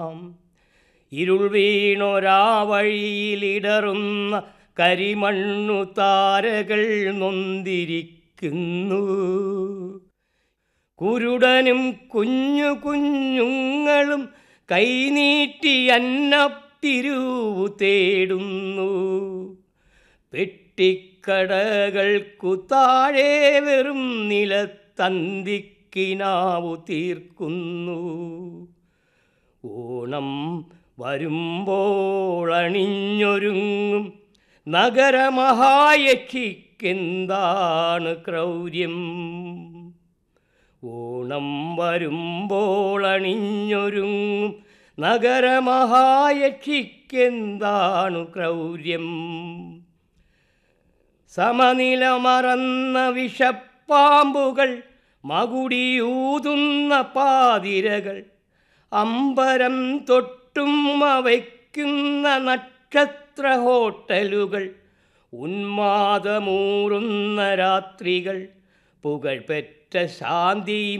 ഇരുൾ വീണൊരാ വഴിയിലിടറുന്ന കരിമണ്ണു താരകൾ നൊന്തിരിക്കുന്നു കുരുടനും കുഞ്ഞു കുഞ്ഞുങ്ങളും കൈനീട്ടി അന്നപ്പിരിവു തേടുന്നു പെട്ടിക്കടകൾക്കു താഴെ വെറും നിലത്തന്തിക്കിനാവു തീർക്കുന്നു ഓണം വരുമ്പോൾ അണിഞ്ഞൊരുങ്ങും നഗരമഹായക്ഷിക്കെന്താണ് ക്രൗര്യം ഓണം വരുമ്പോൾ അണിഞ്ഞൊരുങ്ങും നഗരമഹായക്ഷിക്കെന്താണു ക്രൗര്യം സമനില മറന്ന വിഷപ്പാമ്പുകൾ മകുടിയൂതുന്ന പാതിരകൾ അമ്പരം തൊട്ടും അവയ്ക്കുന്ന നക്ഷത്ര ഹോട്ടലുകൾ ഉന്മാദമൂറുന്ന രാത്രികൾ പുകഴ്പെറ്റ ശാന്തി